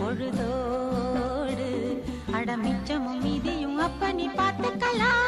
பொழுதோடு அடமிச்சமும் மீதியும் அப்ப நீ பார்த்துக்கலாம்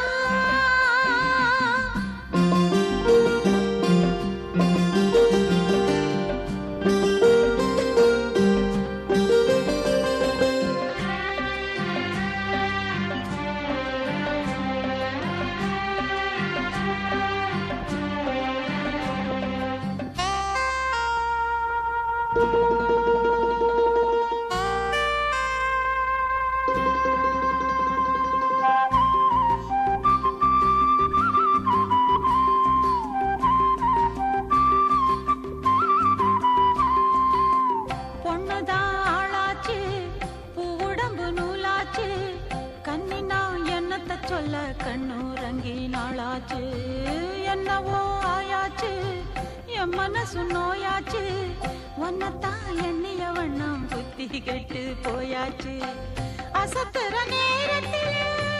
பொண்ணுதான் ஆளாச்சு பூவுடம்பு நூலாச்சு கண்ணினா என்னத்த சொல்ல கண்ணுறங்கி நாளாச்சு என்னவோ ஆயாச்சு என் மனசு நோயாச்சு ஒன்னத்தான் எண்ணிய வண்ணம் புத்தி கெட்டு போயாச்சு அசத்துற நேரத்தில்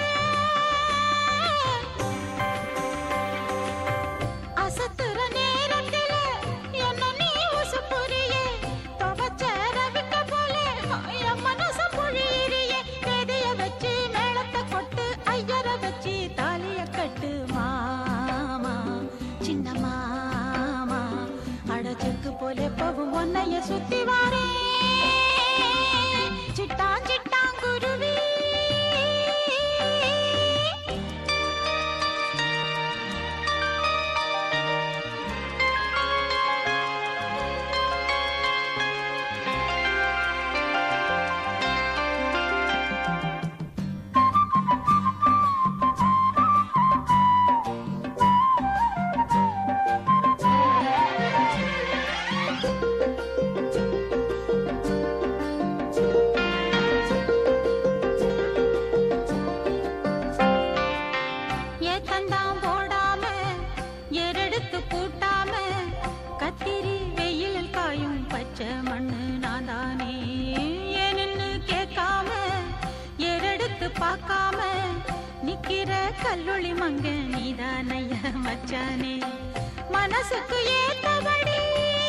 அசத்துற நேரத்துல என்ன நீ உசுப்புறியே துவச்ச ரவிக்க போல என் மனச பொழியிறியே வேதிய வச்சு மேளத்தை கொட்டு ஐயர வச்சு தாலிய கட்டு மாமா சின்ன மாமா அடச்சுக்கு போல போகும் ஒன்னைய சுத்தி வாரே சிட்டா சிட்டாங்குருவி ஏத்தந்தான் போடாம எரெடுத்து பூட்டாம கத்திரி வெயிலில் காயும் பச்சை மண்ணு நான் தானே ஏன்னு கேட்காம எரெடுத்து பார்க்காம நிக்கிற கல்லுளி மங்க நீதானைய மச்சானே மனசுக்கு ஏத்தபடி